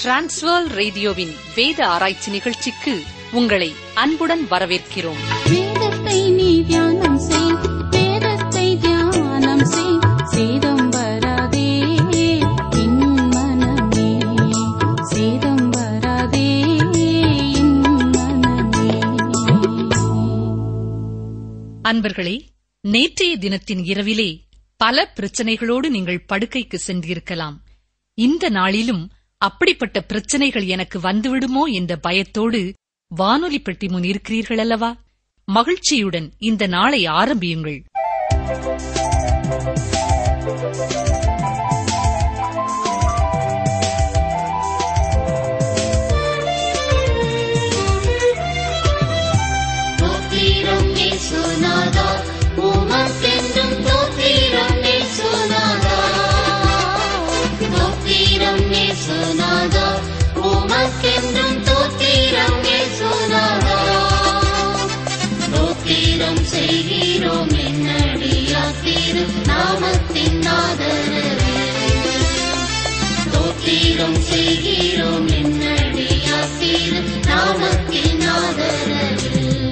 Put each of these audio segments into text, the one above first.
Transfer ரேடியோவின் வேத ஆராய்ச்சி நிகழ்ச்சிக்கு உங்களை அன்புடன் வரவேற்கிறோம் வேதத்தை நீ தியானம் செய் வேதத்தை தியானம் செய் சேதம் வராதே என் மனமே சேதம் வராதே என் மனமே அன்பர்களே நேற்றைய தினத்தின் இரவிலே பல பிரச்சனைகளோடு நீங்கள் படுக்கைக்கு சென்றிருக்கலாம் இந்த நாளிலும் அப்படிப்பட்ட பிரச்சனைகள் எனக்கு வந்துவிடுமோ என்ற பயத்தோடு வானொலி பெட்டி முன் இருக்கிறீர்கள் அல்லவா மகிழ்ச்சியுடன் இந்த நாளை ஆரம்பியுங்கள் தோத்திரம் இயேசுநாதா உமக்கென்றும் தோத்திரம் இயேசுநாதா தோத்திரம் இயேசுநாதா உமக்கென்றும் தோத்திரம் இயேசுநாதா தோத்திரம் செய்கிறோம் என்னடியா திரு நாமத்தின் ஆதரவே தோத்திரம் செய்கிறோம் என்னடியா திரு நாமத்தின் ஆதரவே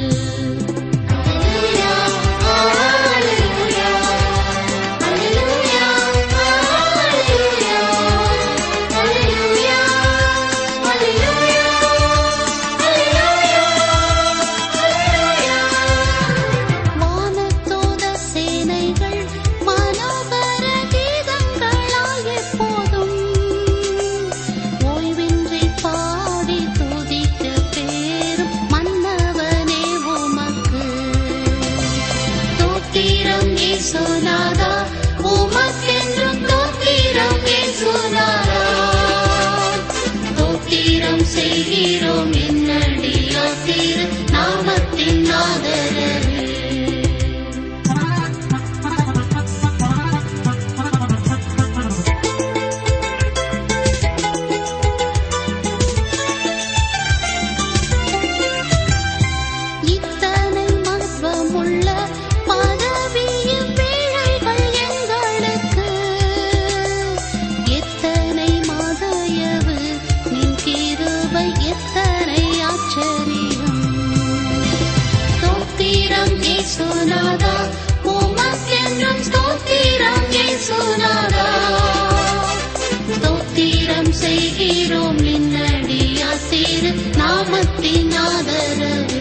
வானத்தோத சேனைகள் மனோகர கீதங்களால் எப்போதும் ஓய்வின்றி பாடி துதிக்க பேரும் மன்னவனே உமக்கு தோத்திரம் இயேசுநாதா உமக்கென்றும் தோத்திரம் இயேசுநாதா தோத்திரம் செய்கிறோம் என்னடியா திரு நாமத்தின் ஆதரவே இத்தனை மகத்துவமுள்ள பதவியின் பிழைகள் எங்களுக்கு எத்தனை மாதயவு நின் கிருபை எத்தனை ஆச்சரியம் ஸ்தோத்திரம் இயேசுநாதா உமக்கென்றும் ஸ்தோத்திரம் இயேசுநாதா ஸ்தோத்திரம் செய்கிறோம் நின்னடியா திரு நாமத்தின் ஆதரவு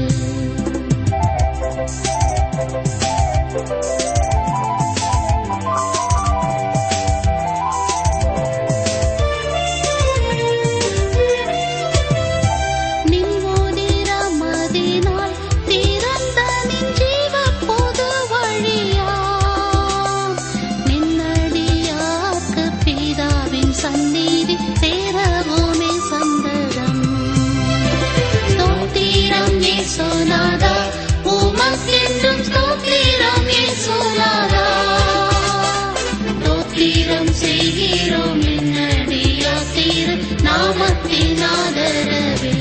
நின்மோதிரமதினாய் திறந்த நின் ஜீவப் பொது வழியாம். நின்னடியார்க்கு பிதாவின் சந்நிதி சேரவுமே சந்ததம். ஸ்தோத்திரம் இயேசுநாதா, உமக்கென்றும் ஸ்தோத்திரம் இயேசுநாதா. ஸ்தோத்திரம் செய்கிறோம் என்னடியா திரு நாமத்தின் ஆதரவில்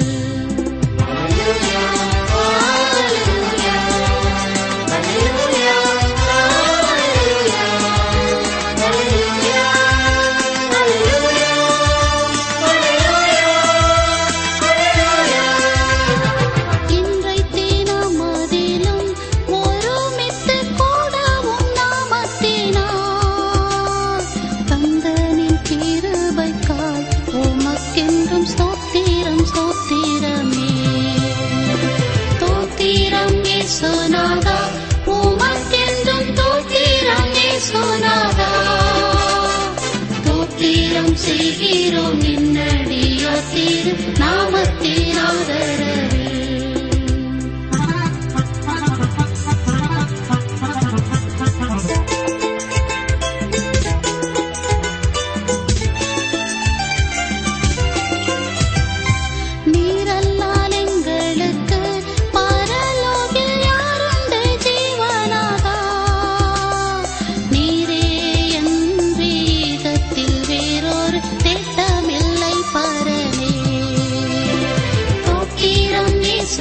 இன்றை தினமதிலும் ஒருமித்து கூடவும் நாமத்தினார் தந்தனின் கிருபைக்காய் உமக்கென்றும் ஸ்தோத்திரம் ஸ்தோத்திரமே தோத்திரம் இயேசுநாதா உமக்கென்றும் தோத்திரம் இயேசுநாதா தோத்திரம் செய்கிறோம் நின்னடியா திரு நாமத்தின் ஆதரவே நீரல்லால் எங்களுக்கு பரலோகில் யாருண்டு ஜீவனாகா நீரே அன்றி இதத்தில் வேறொரு திட்டமில்லை பரனே தோத்திரம் இயேசு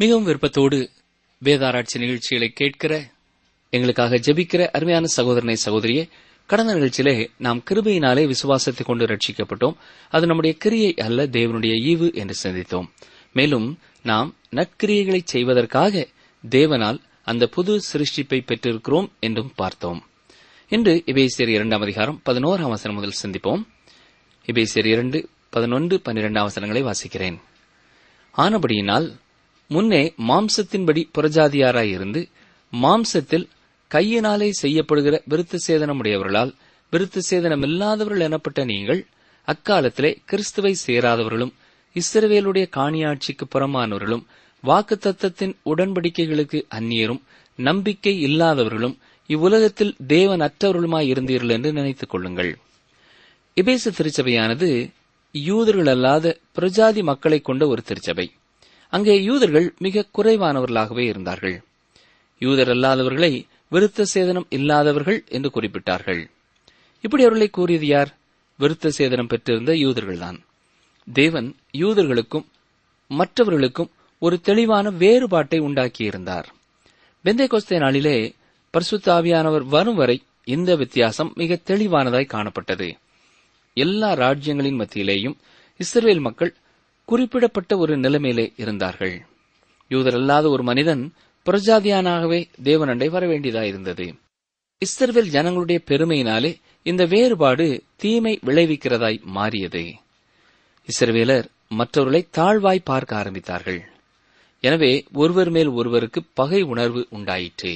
மிகவும் விருப்பத்தோடு வேதாராய்ச்சி நிகழ்ச்சிகளை கேட்கிற எங்களுக்காக ஜெபிக்கிற அருமையான சகோதரனை சகோதரியே கடந்த நிகழ்ச்சியிலே நாம் கிருபையினாலே விசுவாசத்தை கொண்டு ரட்சிக்கப்பட்டோம் அது நம்முடைய கிரியை அல்ல தேவனுடைய ஈவு என்று சிந்தித்தோம் மேலும் நாம் நற்கிரியைகளை செய்வதற்காக தேவனால் அந்த புது சிருஷ்டிப்பை பெற்றிருக்கிறோம் என்றும் பார்த்தோம் இன்று எபேசியர் இரண்டாம் அதிகாரம் பதினோராம் வசனம் முதல் சிந்திப்போம் எபேசியர் இரண்டு பதினொன்று பன்னிரெண்டாம் வசனங்களை வாசிக்கிறேன் ஆனபடியினால் முன்னே மாம்சத்தின்படி புறஜாதியாராயிருந்து மாம்சத்தில் கையினாலே செய்யப்படுகிற விருத்த சேதனமுடையவர்களால் விருத்த சேதனமில்லாதவர்கள் எனப்பட்ட நீங்கள் அக்காலத்திலே கிறிஸ்துவை சேராதவர்களும் இஸ்ரவேலுடைய காணியாட்சிக்கு புறமானவர்களும் வாக்குத்தத்தத்தின் உடன்படிக்கைகளுக்கு அந்நியரும் நம்பிக்கை இல்லாதவர்களும் இவ்வுலகத்தில் தேவன் அற்றவர்களுமாய் இருந்தீர்கள் என்று நினைத்துக் கொள்ளுங்கள் எபேசு திருச்சபையானது யூதர்கள் அல்லாத பிரஜாதி மக்களை கொண்ட ஒரு திருச்சபை அங்கே யூதர்கள் மிக குறைவானவர்களாகவே இருந்தார்கள் யூதர் அல்லாதவர்களை விருத்த சேதனம் இல்லாதவர்கள் என்று குறிப்பிட்டார்கள் இப்படி அவர்களை கூறியது யார் விருத்த சேதனம் பெற்றிருந்த யூதர்கள்தான் தேவன் யூதர்களுக்கும் மற்றவர்களுக்கும் ஒரு தெளிவான வேறுபாட்டை உண்டாக்கியிருந்தார் பெந்தைகோஸ்தே நாளிலே பரிசுத்த ஆவியானவர் வரும் வரை இந்த வித்தியாசம் மிக தெளிவானதாய் காணப்பட்டது எல்லா ராஜ்யங்களின் மத்தியிலேயும் இஸ்ரேல் மக்கள் குறிப்பிடப்பட்ட ஒரு நிலைமையிலே இருந்தார்கள் யூதர் அல்லாத ஒரு மனிதன் புரஜாதியானாகவே தேவனண்டை வரவேண்டியதாயிருந்தது இஸ்ரவேல் ஜனங்களுடைய பெருமையினாலே இந்த வேறுபாடு தீமை விளைவிக்கிறதாய் மாறியது இஸ்ரவேலர் மற்றவர்களை தாழ்வாய் பார்க்க ஆரம்பித்தார்கள் எனவே ஒருவர் மேல் ஒருவருக்கு பகை உணர்வு உண்டாயிற்று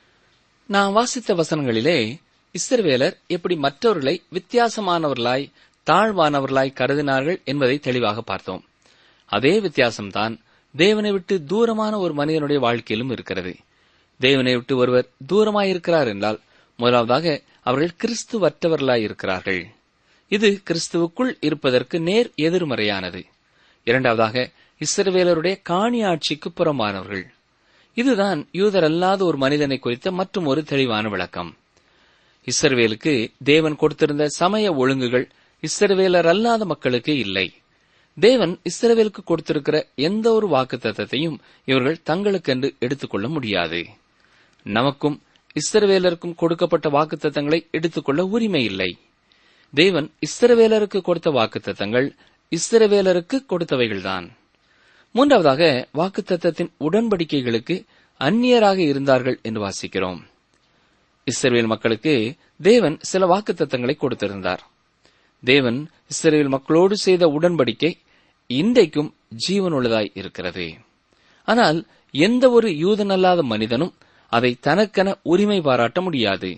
நான் வாசித்த வசனங்களிலே இஸ்ரவேலர் எப்படி மற்றவர்களை வித்தியாசமானவர்களாய் தாழ்வானவர்களாய் கருதினார்கள் என்பதை தெளிவாக பார்த்தோம் அதே வித்தியாசம்தான் தேவனை விட்டு தூரமான ஒரு மனிதனுடைய வாழ்க்கையிலும் இருக்கிறது தேவனை விட்டு ஒருவர் தூரமாயிருக்கிறார் என்றால் முதலாவதாக அவர்கள் கிறிஸ்துவற்றவர்களாய் இருக்கிறார்கள் இது கிறிஸ்துவுக்குள் இருப்பதற்கு நேர் எதிர்மறையானது இரண்டாவதாக இஸ்ரவேலருடைய காணி ஆட்சிக்கு புறமானவர்கள் இதுதான் யூதர் அல்லாத ஒரு மனிதனை குறித்த மற்றும் ஒரு தெளிவான விளக்கம் இஸ்ரவேலுக்கு தேவன் கொடுத்திருந்த சமய ஒழுங்குகள் இஸ்ரவேலர் அல்லாத மக்களுக்கு இல்லை தேவன் இஸ்ரவேலுக்கு கொடுத்திருக்கிற எந்த ஒரு வாக்குத்தத்தையும் இவர்கள் தங்களுக்கென்று எடுத்துக்கொள்ள முடியாது நமக்கும் இஸ்ரவேலருக்கும் கொடுக்கப்பட்ட வாக்குத்தத்தங்களை எடுத்துக்கொள்ள உரிமை இல்லை தேவன் இஸ்ரவேலருக்கு கொடுத்த வாக்குத்தத்தங்கள் இஸ்ரவேலருக்கு கொடுத்தவைகள்தான் மூன்றாவதாக வாக்குத்தத்தத்தின் உடன்படிக்கைகளுக்கு அந்நியராக இருந்தார்கள் என்று வாசிக்கிறோம் இஸ்ரவேல் மக்களுக்கு தேவன் சில வாக்குத்தத்தங்களை கொடுத்திருந்தார் தேவன் இஸ்ரவேல் மக்களோடு செய்த உடன்படிக்கை இன்றைக்கும் ஜீவனுள்ளதாய் இருக்கிறது ஆனால் எந்த ஒரு யூதனல்லாத மனிதனும் அதை தனக்கென உரிமை பாராட்ட முடியாது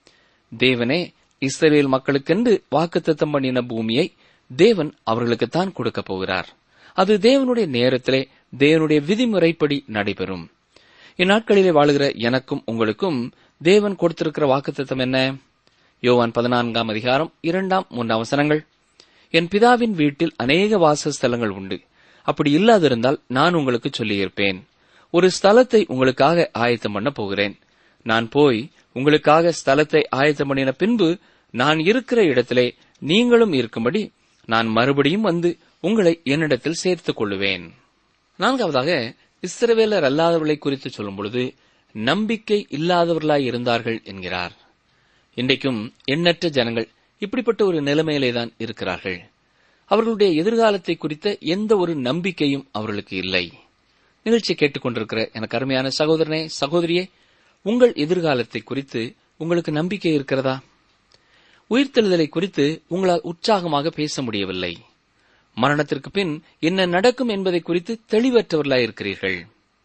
தேவனே இஸ்ரவேல் மக்களுக்கென்று வாக்குத்தத்தம் பண்ணின பூமியை தேவன் அவர்களுக்குத்தான் கொடுக்கப் போகிறார் அது தேவனுடைய நேரத்திலே தேவனுடைய விதிமுறைப்படி நடைபெறும் இந்நாட்களிலே வாழுகிற எனக்கும் உங்களுக்கும் தேவன் கொடுத்திருக்கிற வாக்குத்தத்தம் என்ன யோவான் பதினான்காம் அதிகாரம் இரண்டாம் மூன்றாம் வசனங்கள் என் பிதாவின் வீட்டில் அநேக வாசஸ்தலங்கள் உண்டு அப்படி இல்லாதிருந்தால் நான் உங்களுக்கு சொல்லியிருப்பேன் ஒரு ஸ்தலத்தை உங்களுக்காக ஆயத்தம் பண்ண போகிறேன் நான் போய் உங்களுக்காக ஸ்தலத்தை ஆயத்தம் பண்ணின பின்பு நான் இருக்கிற இடத்திலே நீங்களும் இருக்கும்படி நான் மறுபடியும் வந்து உங்களை என்னிடத்தில் சேர்த்துக் கொள்ளுவேன் நான்காவதாக இஸ்ரவேலர் அல்லாதவர்களை குறித்து சொல்லும் பொழுது நம்பிக்கை இல்லாதவர்களாய் இருந்தார்கள் என்கிறார் இன்றைக்கும் எண்ணற்ற ஜனங்கள் இப்படிப்பட்ட ஒரு நிலைமையிலே தான் இருக்கிறார்கள் அவர்களுடைய எதிர்காலத்தை குறித்த எந்த ஒரு நம்பிக்கையும் அவர்களுக்கு இல்லை நிகழ்ச்சி கேட்டுக்கொண்டிருக்கிற எனக்கு அருமையான சகோதரனே சகோதரியே உங்கள் எதிர்காலத்தை குறித்து உங்களுக்கு நம்பிக்கை இருக்கிறதா உயிர்த்தெழுதலை குறித்து உங்களால் உற்சாகமாக பேச முடியவில்லை மரணத்திற்கு பின் என்ன நடக்கும் என்பதை குறித்து தெளிவற்றவர்களாய் இருக்கிறீர்கள்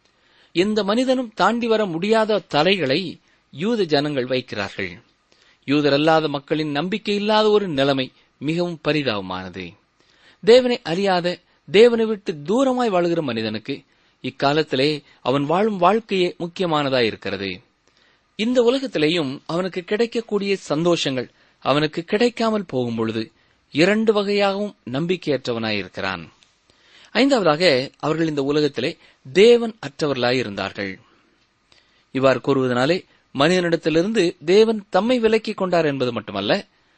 எந்த மனிதனும் தாண்டி வர முடியாத தலைகளை யூத ஜனங்கள் வைக்கிறார்கள் யூதர் அல்லாத மக்களின் நம்பிக்கை இல்லாத ஒரு நிலைமை மிகவும் பரிதாபமானது தேவனை அறியாத தேவனை விட்டு தூரமாய் வாழுகிற மனிதனுக்கு இக்காலத்திலே அவன் வாழும் வாழ்க்கையே முக்கியமானதாய் இருக்கிறது இந்த உலகத்திலேயும் அவனுக்கு கிடைக்கக்கூடிய சந்தோஷங்கள் அவனுக்கு கிடைக்காமல் போகும் பொழுது இரண்டு வகையாகவும் நம்பிக்கையற்றவனாயிருக்கிறான் ஐந்தாவதாக அவர்கள் இந்த உலகத்திலே தேவன் அற்றவர்களாய் இருந்தார்கள் இவ்வாறு கூறுவதனாலே மனிதனிடத்திலிருந்து தேவன் தம்மை விலக்கிக் கொண்டார் என்பது மட்டுமல்ல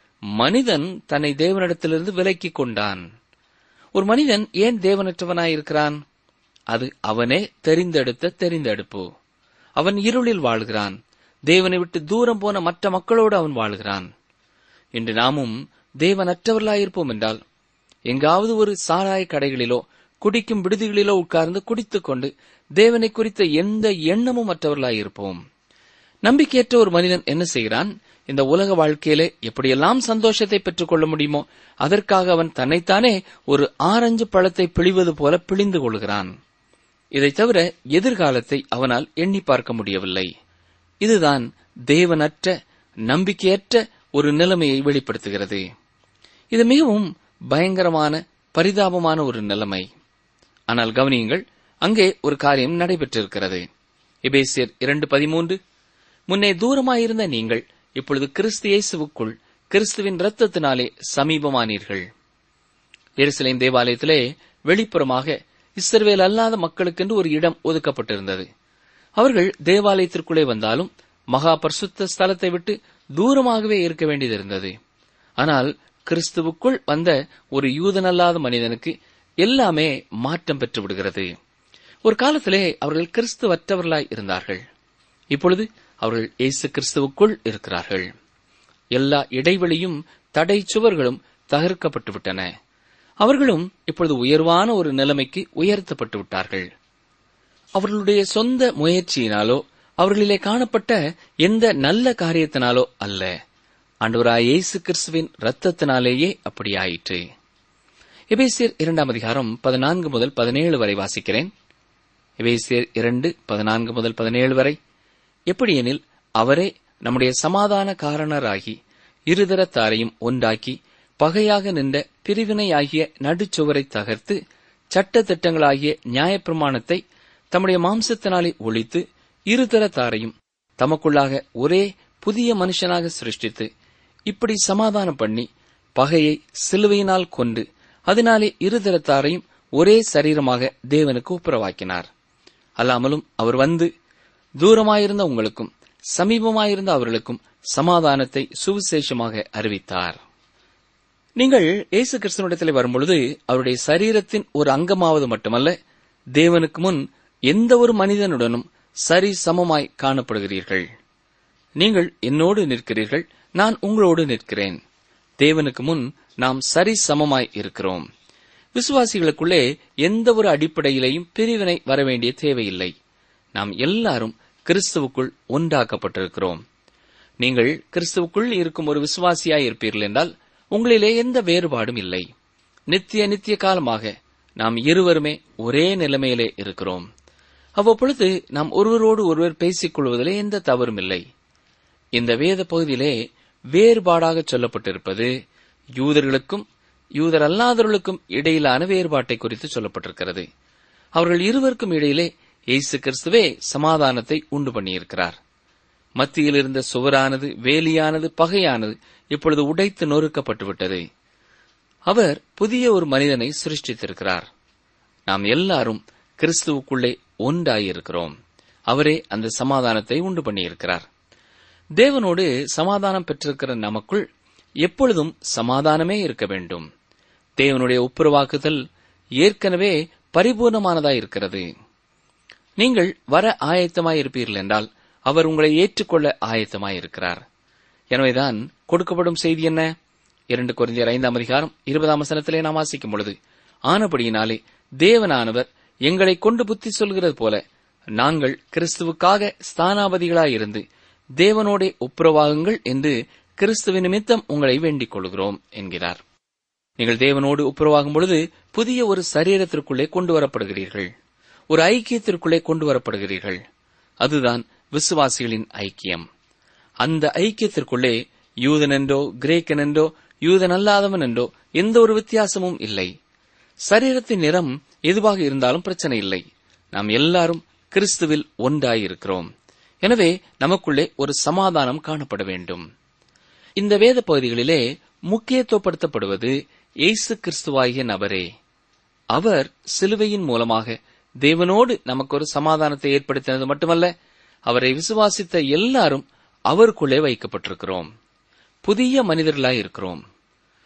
மனிதன் தன்னை தேவனிடத்திலிருந்து விலக்கிக் கொண்டான் ஒரு மனிதன் ஏன் தேவனற்றவனாயிருக்கிறான் அது அவனே தெரிந்தெடுத்த தெரிந்தெடுப்பு அவன் இருளில் வாழ்கிறான் தேவனை விட்டு தூரம் போன மற்ற மக்களோடு அவன் வாழ்கிறான் இன்று நாமும் தேவனற்றவர்களாயிருப்போம் என்றால் எங்காவது ஒரு சாராய கடைகளிலோ குடிக்கும் விடுதிகளிலோ உட்கார்ந்து குடித்துக் கொண்டு தேவனை குறித்த எந்த எண்ணமும் மற்றவர்களாயிருப்போம் நம்பிக்கையற்ற ஒரு மனிதன் என்ன செய்கிறான் இந்த உலக வாழ்க்கையிலே எப்படியெல்லாம் சந்தோஷத்தை பெற்றுக் கொள்ள முடியுமோ அதற்காக அவன் தன்னைத்தானே ஒரு ஆரஞ்சு பழத்தை பிழிவது போல பிழிந்து கொள்கிறான் இதைத் தவிர எதிர்காலத்தை அவனால் எண்ணி பார்க்க முடியவில்லை இதுதான் தேவனற்ற நம்பிக்கையற்ற ஒரு நிலைமையை வெளிப்படுத்துகிறது இது மிகவும் பயங்கரமான பரிதாபமான ஒரு நிலைமை ஆனால் கவனியுங்கள் அங்கே ஒரு காரியம் நடைபெற்றிருக்கிறது எபேசியர் இரண்டு பதிமூன்று முன்னே தூரமாயிருந்த நீங்கள் இப்பொழுது கிறிஸ்து இயேசுவுக்குள் கிறிஸ்துவின் இரத்தத்தினாலே சமீபமானீர்கள் எருசலேம் தேவாலயத்திலே வெளிப்புறமாக இஸ்ரவேல் அல்லாத மக்களுக்கென்று ஒரு இடம் ஒதுக்கப்பட்டிருந்தது அவர்கள் தேவாலயத்திற்குள்ளே வந்தாலும் மகா பரிசுத்த ஸ்தலத்தை விட்டு தூரமாகவே இருக்க வேண்டியதிருந்தது ஆனால் கிறிஸ்துவுக்குள் வந்த ஒரு யூதனல்லாத மனிதனுக்கு எல்லாமே மாற்றம் பெற்று விடுகிறது ஒரு காலத்திலே அவர்கள் கிறிஸ்துவற்றவர்களாய் இருந்தார்கள் இப்பொழுது அவர்கள் இயேசு கிறிஸ்துவுக்குள் இருக்கிறார்கள் எல்லா இடைவெளியும் தடை சுவர்களும் தகர்க்கப்பட்டு விட்டன அவர்களும் இப்பொழுது உயர்வான ஒரு நிலைமைக்கு உயர்த்தப்பட்டு விட்டார்கள் அவர்களுடைய சொந்த முயற்சியினாலோ அவர்களிலே காணப்பட்ட எந்த நல்ல காரியத்தினாலோ அல்ல ஆண்டவராய் இயேசு கிறிஸ்துவின் இரத்தத்தினாலேயே அப்படியாயிற்று எபேசியர் இரண்டாம் அதிகாரம் பதினான்கு முதல் பதினேழு வரை வாசிக்கிறேன் எபேசியர் இரண்டு பதினான்கு முதல் பதினேழு வரை எப்படியெனில் அவரே நம்முடைய சமாதான காரணராகி இருதரத்தாரையும் ஒன்றாக்கி பகையாக நின்ற பிரிவினையாகிய நடுச்சுவரை தகர்த்து சட்ட திட்டங்களாகிய நியாயப்பிரமாணத்தை தம்முடைய மாம்சத்தினாலே ஒழித்து இருதரத்தாரையும் தமக்குள்ளாக ஒரே புதிய மனுஷனாக சிருஷ்டித்து இப்படி சமாதானம் பண்ணி பகையை சிலுவையினால் கொண்டு அதனாலே இருதரத்தாரையும் ஒரே சரீரமாக தேவனுக்கு ஒப்புரவாக்கினார் அல்லாமலும் அவர் வந்து தூரமாயிருந்த உங்களுக்கும் சமீபமாயிருந்த அவர்களுக்கும் சமாதானத்தை சுவிசேஷமாக அறிவித்தார் நீங்கள் இயேசு கிறிஸ்தனிடத்தில் வரும்பொழுது அவருடைய சரீரத்தின் ஒரு அங்கமாவது மட்டுமல்ல தேவனுக்கு முன் எந்த ஒரு மனிதனுடனும் சரி சமமாய் காணப்படுகிறீர்கள் நீங்கள் என்னோடு நிற்கிறீர்கள் நான் உங்களோடு நிற்கிறேன் தேவனுக்கு முன் நாம் சரி சமமாய் இருக்கிறோம் விசுவாசிகளுக்குள்ளே எந்த ஒரு அடிப்படையிலையும் பிரிவினை வரவேண்டிய தேவையில்லை நாம் எல்லாரும் கிறிஸ்துவுக்குள் ஒன்றாக்கப்பட்டிருக்கிறோம் நீங்கள் கிறிஸ்துவுக்குள் இருக்கும் ஒரு விசுவாசியாய் இருப்பீர்கள் என்றால் உங்களிலே எந்த வேறுபாடும் இல்லை நித்திய நித்திய காலமாக நாம் இருவருமே ஒரே நிலைமையிலே இருக்கிறோம் அவ்வப்பொழுது நாம் ஒருவரோடு ஒருவர் பேசிக் கொள்வதிலே எந்த தவறும் இல்லை இந்த வேத பகுதியிலே வேறுபாடாக சொல்லப்பட்டிருப்பது யூதர்களுக்கும் யூதர் அல்லாதவர்களுக்கும் இடையிலான வேறுபாட்டை குறித்து சொல்லப்பட்டிருக்கிறது அவர்கள் இருவருக்கும் இடையிலே இயேசு கிறிஸ்துவே சமாதானத்தை உண்டு பண்ணியிருக்கிறார் மத்தியில் இருந்த சுவரானது வேலியானது பகையானது இப்பொழுது உடைத்து நொறுக்கப்பட்டு விட்டது அவர் புதிய ஒரு மனிதனை சிருஷ்டித்திருக்கிறார் நாம் எல்லாரும் கிறிஸ்துவுக்குள்ளே ஒன்றாயிருக்கிறோம் அவரே அந்த சமாதானத்தை உண்டு பண்ணியிருக்கிறார் தேவனோடு சமாதானம் பெற்றிருக்கிற நமக்குள் எப்பொழுதும் சமாதானமே இருக்க வேண்டும் தேவனுடைய ஒப்புரவாக்குதல் ஏற்கனவே பரிபூர்ணமானதாய் இருக்கிறது நீங்கள் வர ஆயத்தமாய் இருப்பீர்கள் என்றால் அவர் உங்களை ஏற்றுக்கொள்ள ஆயத்தமாய் இருக்கிறார் எனவேதான் கொடுக்கப்படும் செய்தி என்ன இரண்டு குறைஞ்சர் ஐந்தாம் அதிகாரம் இருபதாம் வசனத்திலே நாம் வாசிக்கும் பொழுது ஆனபடியினாலே தேவனானவர் எங்களை கொண்டு புத்தி சொல்கிறது போல நாங்கள் கிறிஸ்துவுக்காக ஸ்தானாபதிகளாயிருந்து தேவனோடே ஒப்புரவாகுங்கள் என்று கிறிஸ்துவ நிமித்தம் உங்களை வேண்டிக் கொள்கிறோம் என்கிறார் நீங்கள் தேவனோடு ஒப்புரவாகும் பொழுது புதிய ஒரு சரீரத்திற்குள்ளே கொண்டு வரப்படுகிறீர்கள் ஒரு ஐக்கியத்திற்குள்ளே கொண்டு வரப்படுகிறீர்கள் அதுதான் விசுவாசிகளின் ஐக்கியம் அந்த ஐக்கியத்திற்குள்ளே யூதன் என்றோ கிரேக்கன் என்றோ யூதன் அல்லாதவன் என்றோ எந்த ஒரு வித்தியாசமும் இல்லை சரீரத்தின் நிறம் எதுவாக இருந்தாலும் பிரச்சனை இல்லை நாம் எல்லாரும் கிறிஸ்துவில் ஒன்றாயிருக்கிறோம் எனவே நமக்குள்ளே ஒரு சமாதானம் காணப்பட வேண்டும் இந்த வேத பகுதிகளிலே முக்கியத்துவப்படுத்தப்படுவது இயேசு கிறிஸ்துவாகிய நபரே அவர் சிலுவையின் மூலமாக தேவனோடு நமக்கு ஒரு சமாதானத்தை ஏற்படுத்தினது மட்டுமல்ல அவரை விசுவாசித்த எல்லாரும் அவருக்குள்ளே வைக்கப்பட்டிருக்கிறோம் புதிய மனிதர்களாய் இருக்கிறோம்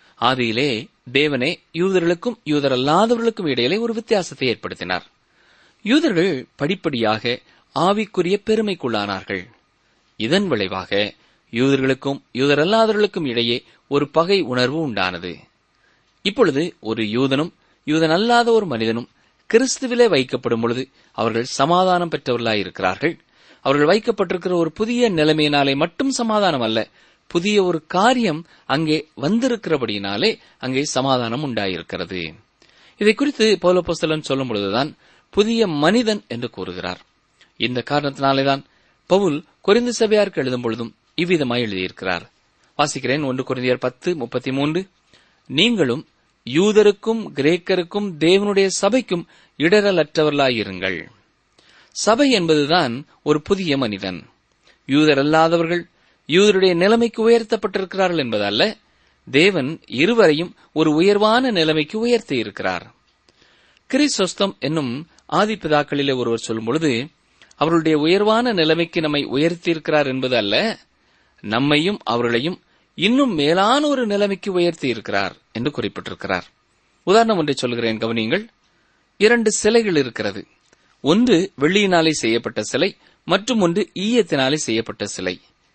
ஆதியிலே தேவனே யூதர்களுக்கும் யூதர் அல்லாதவர்களுக்கும் இடையிலே ஒரு வித்தியாசத்தை ஏற்படுத்தினார் யூதர்கள் படிப்படியாக ஆவிக்குரிய பெருமைக்குள்ளானார்கள் இதன் விளைவாக யூதர்களுக்கும் யூதரல்லாதவர்களுக்கும் இடையே ஒரு பகை உணர்வு உண்டானது இப்பொழுது ஒரு யூதனும் யூதன் அல்லாத ஒரு மனிதனும் கிறிஸ்துவிலே வைக்கப்படும் பொழுது அவர்கள் சமாதானம் பெற்றவர்களாயிருக்கிறார்கள் அவர்கள் வைக்கப்பட்டிருக்கிற ஒரு புதிய நிலைமையினாலே மட்டும் சமாதானம் அல்ல புதிய ஒரு காரியம் அங்கே வந்திருக்கிறபடியினாலே அங்கே சமாதானம் உண்டாயிருக்கிறது இதை குறித்து பௌலப்போஸ்தலன் சொல்லும் பொழுதுதான் புதிய மனிதன் என்று கூறுகிறார் இந்த காரணத்தினாலேதான் பவுல் கொரிந்து சபையாருக்கு எழுதும் பொழுதும் இவ்விதமாய் எழுதியிருக்கிறார் வாசிக்கிறேன் ஒன்று கொரிந்தியர் பத்து முப்பத்தி மூன்று நீங்களும் யூதருக்கும் கிரேக்கருக்கும் தேவனுடைய சபைக்கும் இடரலற்றவர்களாயிருங்கள் சபை என்பதுதான் ஒரு புதிய மனிதன் யூதர் அல்லாதவர்கள் யூதருடைய நிலைமைக்கு உயர்த்தப்பட்டிருக்கிறார்கள் என்பதல்ல தேவன் இருவரையும் ஒரு உயர்வான நிலைமைக்கு உயர்த்தி இருக்கிறார் கிறிஸ்தொஸ்தம் என்னும் ஆதிப்பிதாக்களிலே ஒருவர் சொல்லும் பொழுது அவர்களுடைய உயர்வான நிலைமைக்கு நம்மை உயர்த்தியிருக்கிறார் என்பது அல்ல நம்மையும் அவர்களையும் இன்னும் மேலான ஒரு நிலைமைக்கு உயர்த்தி இருக்கிறார் என்று குறிப்பிட்டிருக்கிறார் உதாரணம் ஒன்றை சொல்கிறேன் கவனியுங்கள் இரண்டு சிலைகள் இருக்கிறது ஒன்று வெள்ளியினாலே செய்யப்பட்ட சிலை மற்றும் ஒன்று ஈயத்தினாலே செய்யப்பட்ட சிலை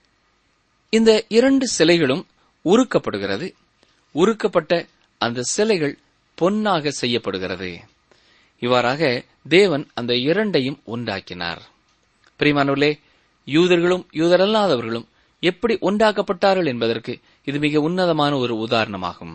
இந்த இரண்டு சிலைகளும் உருக்கப்படுகிறது உருக்கப்பட்ட அந்த சிலைகள் பொன்னாக செய்யப்படுகிறது இவ்வாறாக தேவன் அந்த இரண்டையும் உண்டாக்கினார் பிரிமானவர்களே யூதர்களும் யூதரல்லாதவர்களும் எப்படி உண்டாக்கப்பட்டார்கள் என்பதற்கு இது மிக உன்னதமான ஒரு உதாரணமாகும்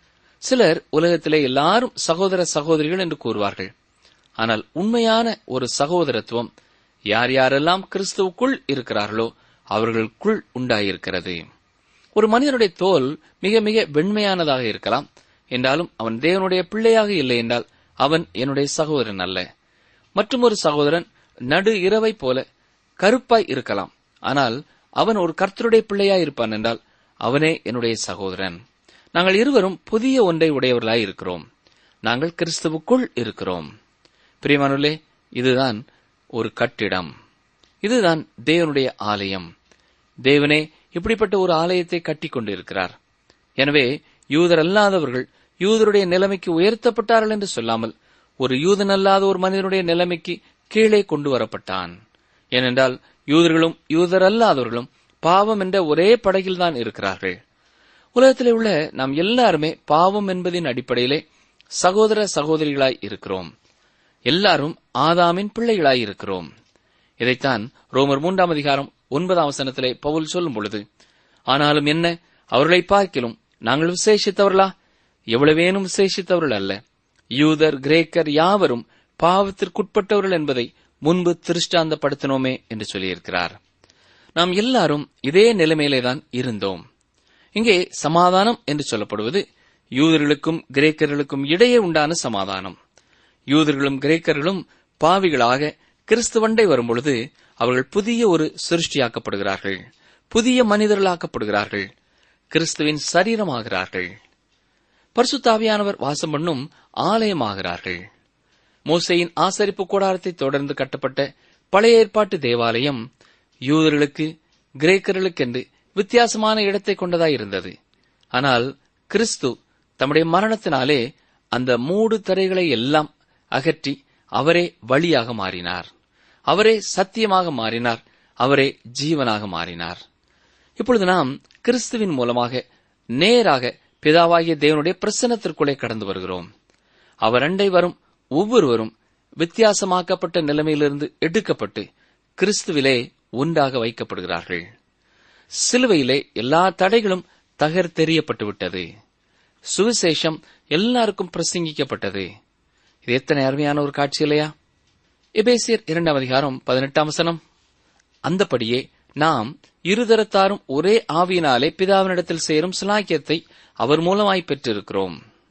சிலர் உலகத்திலே எல்லாரும் சகோதர சகோதரிகள் என்று கூறுவார்கள் ஆனால் உண்மையான ஒரு சகோதரத்துவம் யார் யாரெல்லாம் கிறிஸ்துவுக்குள் இருக்கிறார்களோ அவர்களுக்குள் உண்டாயிருக்கிறது ஒரு மனிதனுடைய தோல் மிக மிக வெண்மையானதாக இருக்கலாம் என்றாலும் அவன் தேவனுடைய பிள்ளையாக இல்லை என்றால் அவன் என்னுடைய சகோதரன் அல்ல மற்றும் ஒரு சகோதரன் நடு இரவை போல கருப்பாய் இருக்கலாம் ஆனால் அவன் ஒரு கர்த்தருடைய பிள்ளையாய் இருப்பான் என்றால் அவனே என்னுடைய சகோதரன் நாங்கள் இருவரும் புதிய ஒன்றை உடையவர்களாய் இருக்கிறோம் நாங்கள் கிறிஸ்துவுக்குள் இருக்கிறோம் பிரியமானுள்ளே இதுதான் ஒரு கட்டிடம் இதுதான் தேவனுடைய ஆலயம் தேவனே இப்படிப்பட்ட ஒரு ஆலயத்தை கட்டிக் கொண்டிருக்கிறார் எனவே யூதர் அல்லாதவர்கள் யூதருடைய நிலைமைக்கு உயர்த்தப்பட்டார்கள் என்று சொல்லாமல் ஒரு யூதன் அல்லாத ஒரு மனிதனுடைய நிலைமைக்கு கீழே கொண்டு வரப்பட்டான் ஏனென்றால் யூதர்களும் யூதர் அல்லாதவர்களும் பாவம் என்ற ஒரே படகில்தான் இருக்கிறார்கள் உலகத்திலே உள்ள நாம் எல்லாருமே பாவம் என்பதின் அடிப்படையிலே சகோதர சகோதரிகளாய் இருக்கிறோம் எல்லாரும் ஆதாமின் பிள்ளைகளாய் இருக்கிறோம் இதைத்தான் ரோமர் மூன்றாம் அதிகாரம் ஒன்பதாம் வசனத்திலே பவுல் சொல்லும் பொழுது ஆனாலும் என்ன அவர்களை பார்க்கிலும் நாங்கள் விசேஷித்தவர்களா எவ்வளவேனும் விசேஷித்தவர்கள் அல்ல யூதர் கிரேக்கர் யாவரும் பாவத்திற்குட்பட்டவர்கள் என்பதை முன்பு திருஷ்டாந்தப்படுத்தினோமே என்று சொல்லியிருக்கிறார் நாம் எல்லாரும் இதே நிலைமையிலேதான் இருந்தோம் இங்கே சமாதானம் என்று சொல்லப்படுவது யூதர்களுக்கும் கிரேக்கர்களுக்கும் இடையே உண்டான சமாதானம் யூதர்களும் கிரேக்கர்களும் பாவிகளாக கிறிஸ்துவண்டை வரும்பொழுது அவர்கள் புதிய ஒரு சிருஷ்டியாக்கப்படுகிறார்கள் புதிய மனிதர்களாக்கப்படுகிறார்கள் கிறிஸ்துவின் சரீரமாகிறார்கள் பரிசுத்தாவியானவர் வாசம் பண்ணும் ஆலயமாகிறார்கள் மோசையின் ஆசரிப்பு கூடாரத்தை தொடர்ந்து கட்டப்பட்ட பழைய ஏற்பாட்டு தேவாலயம் யூதர்களுக்கு கிரேக்கர்களுக்கென்று வித்தியாசமான இடத்தை கொண்டதாய் இருந்தது ஆனால் கிறிஸ்து தம்முடைய மரணத்தினாலே அந்த மூடு தரைகளை எல்லாம் அகற்றி அவரே வழியாக மாறினார் அவரே சத்தியமாக மாறினார் அவரே ஜீவனாக மாறினார் இப்பொழுது நாம் கிறிஸ்துவின் மூலமாக நேராக பிதாவாகிய தேவனுடைய பிரசன்னத்திற்குள்ளே கடந்து வருகிறோம் அவர் அண்டை வரும் ஒவ்வொருவரும் வித்தியாசமாக்கப்பட்ட நிலைமையிலிருந்து எடுக்கப்பட்டு கிறிஸ்துவிலே ஒன்றாக வைக்கப்படுகிறார்கள் சிலுவையிலே எல்லா தடைகளும் தகர்த்தெறியப்பட்டு விட்டது சுவிசேஷம் எல்லாருக்கும் பிரசங்கிக்கப்பட்டது இது எத்தனை அருமையான ஒரு காட்சி இல்லையா எபேசியர் இரண்டாம் அதிகாரம் பதினெட்டாம் வசனம் அந்தபடியே நாம் இருதரத்தாரும் ஒரே ஆவியினாலே பிதாவினிடத்தில் சேரும் சிலாக்கியத்தை அவர் மூலமாய் பெற்றிருக்கிறோம்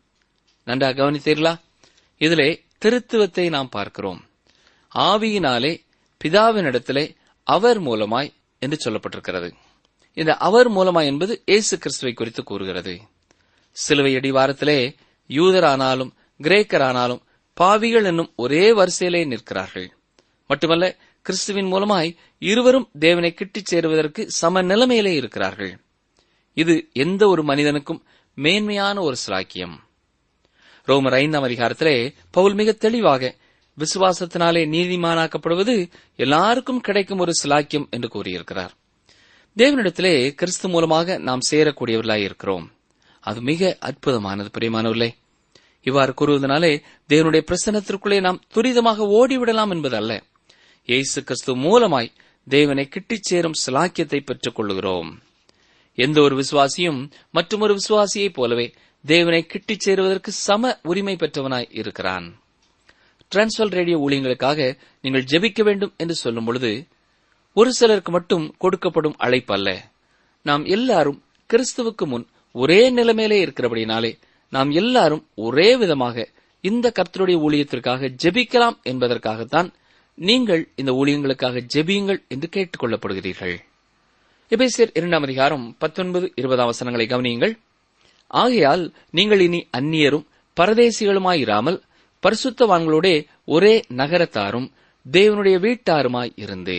நன்றாக கவனித்தீர்களா இதிலே திருத்துவத்தை நாம் பார்க்கிறோம் ஆவியினாலே பிதாவினிடத்திலே அவர் மூலமாய் என்று சொல்லப்பட்டிருக்கிறது இந்த அவர் மூலமாய் என்பது இயேசு கிறிஸ்துவை குறித்து கூறுகிறது சிலுவை அடிவாரத்திலே யூதரானாலும் கிரேக்கரானாலும் பாவிகள் என்னும் ஒரே வரிசையிலே நிற்கிறார்கள் மட்டுமல்ல கிறிஸ்துவின் மூலமாய் இருவரும் தேவனை கிட்டிச் சேருவதற்கு சம நிலைமையிலே இருக்கிறார்கள் இது எந்த ஒரு மனிதனுக்கும் மேன்மையான ஒரு சிலாக்கியம் ரோமர் ஐந்தாம் அதிகாரத்திலே பவுல் மிக தெளிவாக விசுவாசத்தினாலே நீதிமானாக்கப்படுவது எல்லாருக்கும் கிடைக்கும் ஒரு சிலாக்கியம் என்று கூறியிருக்கிறார் தேவனிடத்திலே கிறிஸ்து மூலமாக நாம் சேரக்கூடியவர்களாய் இருக்கிறோம் அது மிக அற்புதமானது பிரியமானவர்களே இவ்வாறு கூறுவதனாலே தேவனுடைய பிரசனத்திற்குள்ளே நாம் துரிதமாக ஓடிவிடலாம் என்பதல்ல இயேசு கிறிஸ்து மூலமாய் தேவனை கிட்டிச் சேரும் சிலாக்கியத்தை பெற்றுக் கொள்ளுகிறோம் எந்த ஒரு விசுவாசியும் மற்றொரு விசுவாசியைப் போலவே தேவனை கிட்டிச் சேருவதற்கு சம உரிமை பெற்றவனாய் இருக்கிறான் டிரான்ஸ்வல் ரேடியோ ஊழியங்களுக்காக நீங்கள் ஜெபிக்க வேண்டும் என்று சொல்லும் பொழுது ஒரு சிலருக்கு மட்டும் கொடுக்கப்படும் அழைப்பு அல்ல நாம் எல்லாரும் கிறிஸ்துவுக்கு முன் ஒரே நிலைமையிலே இருக்கிறபடினாலே நாம் எல்லாரும் ஒரே விதமாக இந்த கர்த்தருடைய ஊழியத்திற்காக ஜெபிக்கலாம் என்பதற்காகத்தான் நீங்கள் இந்த ஊழியங்களுக்காக ஜெபியுங்கள் என்று கேட்டுக் கொள்ளப்படுகிறீர்கள் எபேசியர் இரண்டாம் அதிகாரம் பத்தொன்பது இருபதாம் வசனங்களை கவனியுங்கள் ஆகையால் நீங்கள் இனி அந்நியரும் பரதேசிகளுமாயிராமல் பரிசுத்தவான்களோடே ஒரே நகரத்தாரும் தேவனுடைய வீட்டாருமாய் இருந்தே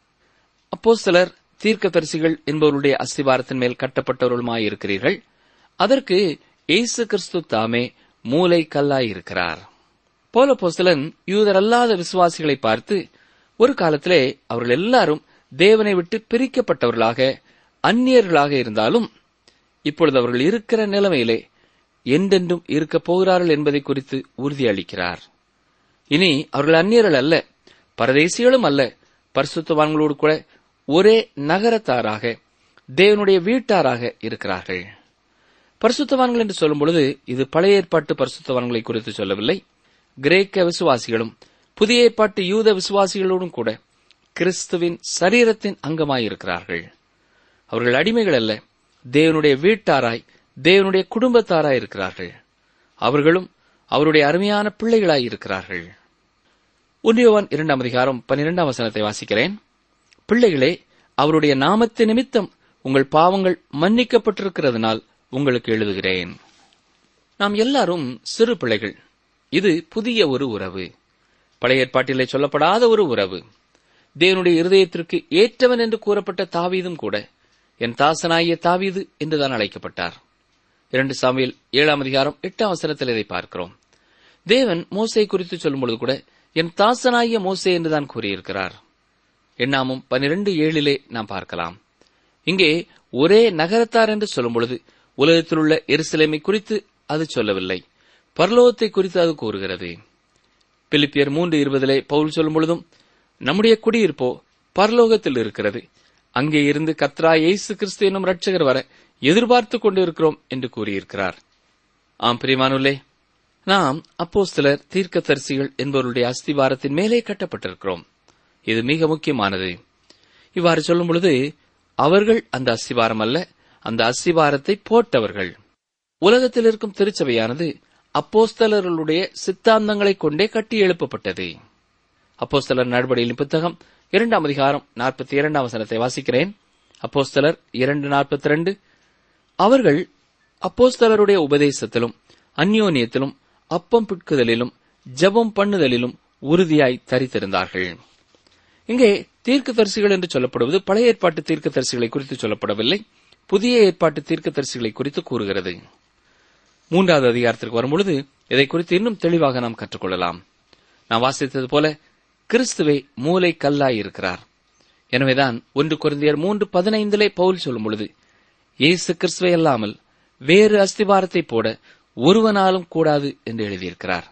அப்போ சிலர் தீர்க்கதரிசிகள் என்பவருடைய அஸ்திவாரத்தின் மேல் கட்டப்பட்டவர்களுமாயிருக்கிறீர்கள் அதற்கு இயேசு கிறிஸ்து தாமே மூலை கல்லாயிருக்கிறார் போல போஸ்தலன் யூதரல்லாத விசுவாசிகளை பார்த்து ஒரு காலத்திலே அவர்கள் எல்லாரும் தேவனை விட்டு பிரிக்கப்பட்டவர்களாக அந்நியர்களாக இருந்தாலும் இப்பொழுது அவர்கள் இருக்கிற நிலைமையிலே என்றென்றும் இருக்கப் போகிறார்கள் என்பதை குறித்து உறுதியளிக்கிறார் இனி அவர்கள் அந்நியர்கள் அல்ல பரதேசிகளும் அல்ல பரிசுத்தவான்களோடு கூட ஒரே நகரத்தாராக தேவனுடைய வீட்டாராக இருக்கிறார்கள் பரிசுத்தவான்கள் என்று சொல்லும் பொழுது இது பழைய ஏற்பாட்டு பரிசுத்தவான்களை குறித்து சொல்லவில்லை கிரேக்க விசுவாசிகளும் புதிய ஏற்பாட்டு யூத விசுவாசிகளோடும் கூட கிறிஸ்துவின் சரீரத்தின் அங்கமாயிருக்கிறார்கள் அவர்கள் அடிமைகள் அல்ல தேவனுடைய வீட்டாராய் தேவனுடைய குடும்பத்தாராய் இருக்கிறார்கள் அவர்களும் அவருடைய அருமையான பிள்ளைகளாய் இருக்கிறார்கள் ஒன்றியவான் இரண்டாம் அதிகாரம் பன்னிரெண்டாம் வசனத்தை வாசிக்கிறேன் பிள்ளைகளே அவருடைய நாமத்து நிமித்தம் உங்கள் பாவங்கள் மன்னிக்கப்பட்டிருக்கிறதுனால் உங்களுக்கு எழுதுகிறேன் நாம் எல்லாரும் சிறு பிள்ளைகள் இது புதிய ஒரு உறவு பழைய ஏற்பாட்டிலே சொல்லப்படாத ஒரு உறவு தேவனுடைய இருதயத்திற்கு ஏற்றவன் என்று கூறப்பட்ட தாவீதும் கூட என் தாசனாகிய தாவீது என்றுதான் அழைக்கப்பட்டார் இரண்டு சாமியில் ஏழாம் அதிகாரம் எட்டாம் வசனத்தில் இதை பார்க்கிறோம் தேவன் மோசை குறித்து சொல்லும் பொழுது கூட என் தாசனாகிய மோசே என்றுதான் கூறியிருக்கிறார் எண்ணாமும் பனிரெண்டு ஏழிலே நாம் பார்க்கலாம் இங்கே ஒரே நகரத்தார் என்று சொல்லும் பொழுது உலகத்தில் உள்ள எருசலேமை குறித்து அது சொல்லவில்லை பரலோகத்தை குறித்து அது கூறுகிறது பிலிப்பியர் மூன்று இருபதிலே பவுல் சொல்லும் பொழுதும் நம்முடைய குடியிருப்போ பரலோகத்தில் இருக்கிறது அங்கே இருந்து கத்ரா இயேசு கிறிஸ்து என்னும் ரட்சகர் வர எதிர்பார்த்து கொண்டிருக்கிறோம் என்று கூறியிருக்கிறார் ஆம் பிரிமானுள்ளே நாம் அப்போஸ்தலர் தீர்க்கதரிசிகள் என்பவருடைய அஸ்திவாரத்தின் மேலே கட்டப்பட்டிருக்கிறோம் இது மிக முக்கியமானது இவ்வாறு சொல்லும் பொழுது அவர்கள் அந்த அஸ்திவாரம் அல்ல அந்த அஸ்திவாரத்தை போட்டவர்கள் உலகத்தில் இருக்கும் திருச்சபையானது அப்போஸ்தலர்களுடைய சித்தாந்தங்களை கொண்டே கட்டி எழுப்பப்பட்டது அப்போஸ்தலர் நடவடிக்கையின் புத்தகம் இரண்டாம் அதிகாரம் நாற்பத்தி இரண்டாம் வசனத்தை வாசிக்கிறேன் அப்போஸ்தலர் இரண்டு நாற்பத்தி ரெண்டு அவர்கள் அப்போஸ்தலருடைய உபதேசத்திலும் அந்யோன்யத்திலும் அப்பம் பிட்குதலிலும் ஜெபம் பண்ணுதலிலும் உறுதியாய் தரித்திருந்தார்கள் இங்கே தீர்க்கதரிசிகள் என்று சொல்லப்படுவது பழைய ஏற்பாட்டு தீர்க்கதரிசிகளை குறித்து சொல்லப்படவில்லை புதிய ஏற்பாட்டு தீர்க்கதரிசிகளை குறித்து கூறுகிறது மூன்றாவது அதிகாரத்திற்கு வரும்பொழுது இதை குறித்து இன்னும் தெளிவாக நாம் கற்றுக்கொள்ளலாம் நாம் வாசித்தது போல கிறிஸ்துவை மூளை கல்லாய் இருக்கிறார் எனவேதான் ஒன்று குருந்தியர் மூன்று பதினைந்திலே பவுல் சொல்லும் பொழுது இயேசு கிறிஸ்துவை அல்லாமல் வேறு அஸ்திவாரத்தை போட ஒருவனாலும் கூடாது என்று எழுதியிருக்கிறார்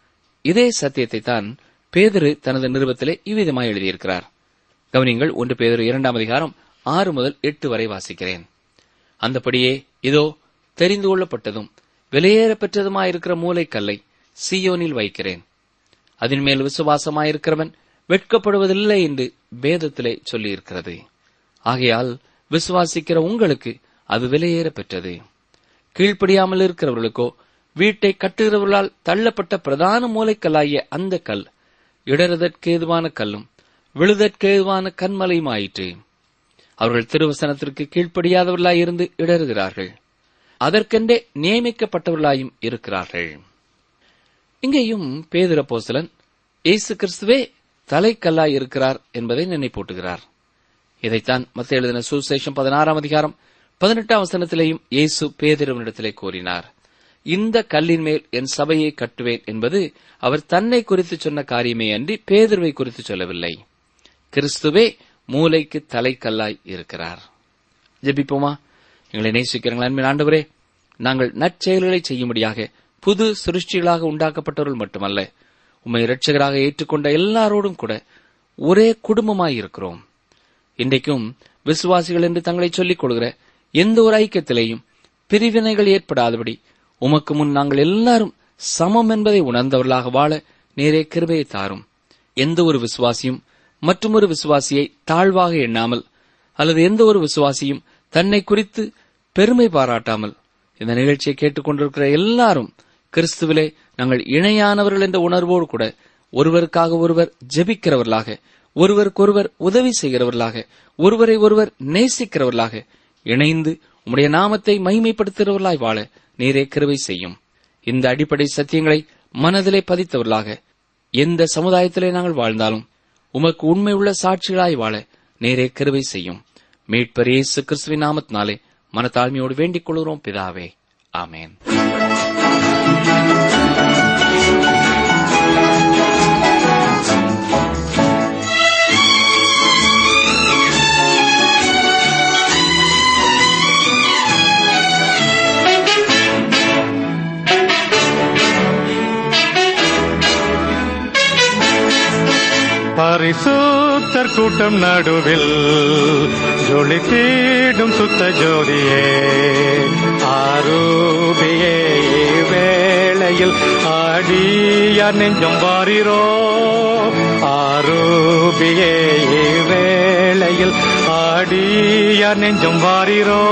இதே சத்தியத்தை தான் பேதரு தனது நிருபத்திலே இவ்விதமாய் எழுதியிருக்கிறார் கவனிங்கள் ஒன்று பேதரு இரண்டாம் அதிகாரம் ஆறு முதல் எட்டு வரை வாசிக்கிறேன் அந்தபடியே இதோ தெரிந்து கொள்ளப்பட்டதும் விலையேற பெற்றதுமாயிருக்கிற மூளைக்கல்லை சீயோனில் வைக்கிறேன் அதன் மேல் விசுவாசமாயிருக்கிறவன் வெட்கப்படுவதில்லை என்று வேதத்திலே சொல்லியிருக்கிறது ஆகையால் விசுவாசிக்கிற உங்களுக்கு அது விலையேற பெற்றது கீழ்ப்படியாமல் இருக்கிறவர்களுக்கோ வீட்டை கட்டுகிறவர்களால் தள்ளப்பட்ட பிரதான மூளைக்கல்லாகிய அந்த கல் இடறுதற்கேதுவான கல்லும் விழுதற்கேதுவான கண்மலையுமாயிற்று அவர்கள் திருவசனத்திற்கு கீழ்ப்படியாதவர்களாய் இருந்து இடறுகிறார்கள் அதற்கென்றே நியமிக்கப்பட்டவர்களாயும் இருக்கிறார்கள் இங்கேயும் பேதுரப்போசலன் இயேசு கிறிஸ்துவே தலைக்கல்லாய் இருக்கிறார் என்பதை நினைப்பூட்டுகிறார் இதைத்தான் மத்திய எழுதின சுசேஷம் பதினாறாம் அதிகாரம் பதினெட்டாம் வசனத்திலேயும் இயேசு பேதிரவனிடத்திலே கூறினார் இந்த கல்லின் மேல் என் சபையை கட்டுவேன் என்பது அவர் தன்னை குறித்து சொன்ன காரியமே அன்றி பேதுருவை குறித்து சொல்லவில்லை கிறிஸ்துவே மூளைக்கு தலைக்கல்லாய் இருக்கிறார் ஜெபிப்போமா எங்களை நேசிக்கிறீங்களா அன்பின் ஆண்டவரே நாங்கள் நற்செயல்களை செய்யும்படியாக புது சிருஷ்டிகளாக உண்டாக்கப்பட்டவர்கள் மட்டுமல்ல உம்மை இரட்சகராக ஏற்றுக்கொண்ட எல்லாரோடும் கூட ஒரே குடும்பமாய் இருக்கிறோம் இன்றைக்கும் விசுவாசிகள் என்று தங்களை சொல்லிக் கொள்கிற எந்த ஒரு ஐக்கியத்திலேயும் பிரிவினைகள் ஏற்படாதபடி உமக்கு முன் நாங்கள் எல்லாரும் சமம் என்பதை உணர்ந்தவர்களாக வாழ நேரே கிருபையை தாரும் எந்த ஒரு விசுவாசியும் மற்றொரு விசுவாசியை தாழ்வாக எண்ணாமல் அல்லது எந்த ஒரு விசுவாசியும் தன்னை குறித்து பெருமை பாராட்டாமல் இந்த நிகழ்ச்சியை கேட்டுக்கொண்டிருக்கிற எல்லாரும் கிறிஸ்துவிலே நாங்கள் இணையானவர்கள் என்ற உணர்வோடு கூட ஒருவருக்காக ஒருவர் ஜெபிக்கிறவர்களாக ஒருவருக்கொருவர் உதவி செய்கிறவர்களாக ஒருவரை ஒருவர் நேசிக்கிறவர்களாக இணைந்து உம்முடைய நாமத்தை மகிமைப்படுத்துகிறவர்களாய் வாழ நீரே கிருபை செய்யும் இந்த அடிப்படை சத்தியங்களை மனதிலே பதித்தவர்களாக எந்த சமுதாயத்திலே நாங்கள் வாழ்ந்தாலும் உமக்கு உண்மை உள்ள சாட்சிகளாய் வாழ நேரே கிருபை செய்யும் மீட்பர் இயேசு கிறிஸ்துவின் நாமத்தினாலே மனத்தாழ்மையோடு வேண்டிக் கொள்கிறோம் பிதாவே ஆமேன் பரிசுத்தர் கூட்டம் நடுவில் ஜொலி தேடும் சுத்த ஜோதியே ஆரூபியே வேளையில் ஆடியார் நெஞ்சம் வாரிரோ ஆரூபியே வேளையில் ஆடியார் நெஞ்சம் வாரிரோ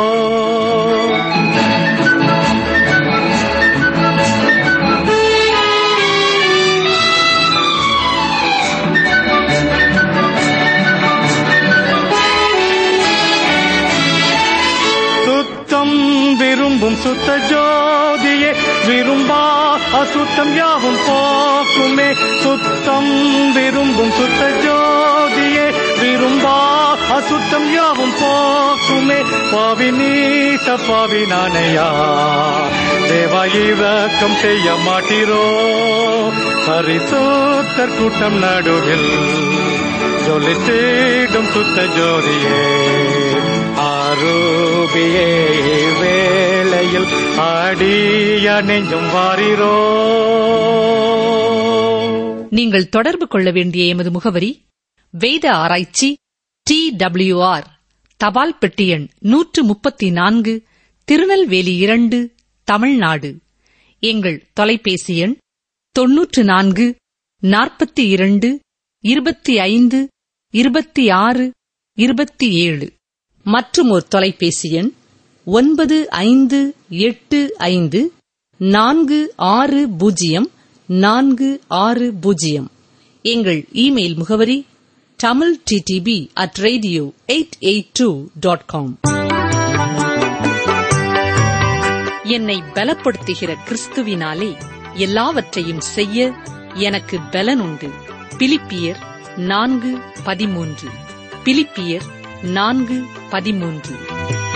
சுத்தம் விரும்பும் சுத்த ஜோதியே விரும்பா அசுத்தம் யாவும் போக்குமே சுத்தம் விரும்பும் சுத்த ஜோதியே விரும்பா அசுத்தம் யாவும் போக்குமே பாவி நீச பாவி நானையா தேவா இறக்கம் செய்ய மாட்டீரோ பரிசுத்தர் கூட்டம் நடுவில் ஜொலி தேடும் சுத்த ஜோதியே ஆரூபியே வேளையில் ஆடிய நெஞ்சும் வாரிரோ நீங்கள் தொடர்பு கொள்ள வேண்டிய எமது முகவரி வேத ஆராய்ச்சி டி ஆர் தபால் பெட்டி எண் நூற்று முப்பத்தி நான்கு திருநெல்வேலி இரண்டு தமிழ்நாடு எங்கள் தொலைபேசி எண் தொன்னூற்று நான்கு நாற்பத்தி இரண்டு இருபத்தி ஐந்து இருபத்தி ஆறு இருபத்தி ஏழு மற்றும் ஒரு தொலைபேசி எண் ஒன்பது ஐந்து எட்டு ஐந்து நான்கு ஆறு பூஜ்ஜியம் நான்கு ஆறு பூஜ்ஜியம் எங்கள் இமெயில் முகவரி Tamil DTP at radio eight eight two dot com என்னை பலப்படுத்துகிற கிறிஸ்துவினாலே எல்லாவற்றையும் செய்ய எனக்கு பலன் உண்டு பிலிப்பியர் நான்கு பதிமூன்று பிலிப்பியர் நான்கு பதிமூன்று